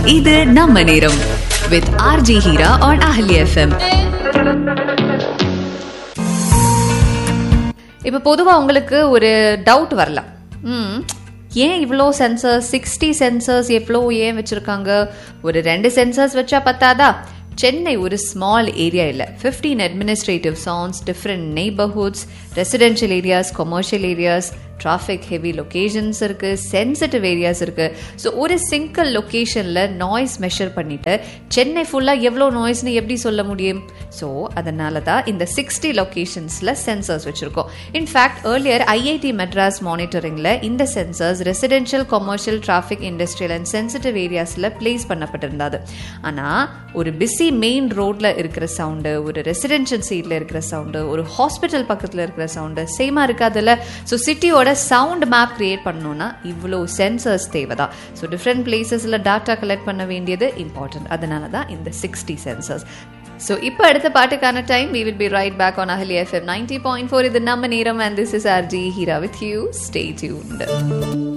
இது நம்ம நேரம் with RJ Heera on Ahalya FM இப்போ பொதுவாக உங்களுக்கு ஒரு டவுட் வரலாம் ம் ஏன் இவ்வளோ சென்சர்ஸ் சிக்ஸ்டி சென்சர்ஸ் எவ்வளோ ஏன் வச்சுருக்காங்க ஒரு ரெண்டு சென்சர்ஸ் வச்சா பத்தாதா சென்னை ஒரு ஸ்மால் ஏரியா இல்லை fifteen administrative sounds different neighbourhoods residential areas commercial areas traffic heavy locations இருக்கு சென்சிட்டிவ் ஏரியாஸ் இருக்கு ஸோ ஒரு சிங்கிள் லொகேஷனில் நாய்ஸ் மெஷர் பண்ணிட்டு சென்னை ஃபுல்லாக எவ்வளோ நாய்ஸ்னு எப்படி சொல்ல முடியும் ஸோ அதனால தான் இந்த சிக்ஸ்டி லொகேஷன்ஸில் சென்சர்ஸ் வச்சுருக்கோம் இன்ஃபேக்ட் ஏர்லியர் ஐஐடி மெட்ராஸ் மானிட்டரிங்கில் இந்த sensors residential commercial traffic industrial and sensitive ஏரியாஸில் பிளேஸ் பண்ணப்பட்டிருந்தது ஆனால் ஒரு பிஸி மெயின் ரோட்ல இருக்கிற சவுண்டு ஒரு ரெசிடென்ஷியல் சீட்ல இருக்கிற சவுண்டு ஒரு ஹாஸ்பிட்டல் பக்கத்தில் இருக்கிற சவுண்டு சேமா இருக்காதுல்ல ஸோ சிட்டியோட சவுண்ட் மேப் கிரியேட் பண்ணணும்னா இவ்வளோ சென்சர்ஸ் தேவைதான் ஸோ டிஃப்ரெண்ட் பிளேசஸில் டாட்டா கலெக்ட் பண்ண வேண்டியது இம்பார்ட்டன்ட் அதனால தான் இந்த சிக்ஸ்டி சென்சர்ஸ் ஸோ இப்போ அடுத்த பாட்டுக்கான time we will be right back on Ahalya FM ninety point four இது நம்ம நேரம் and this is R J Heera with you stay tuned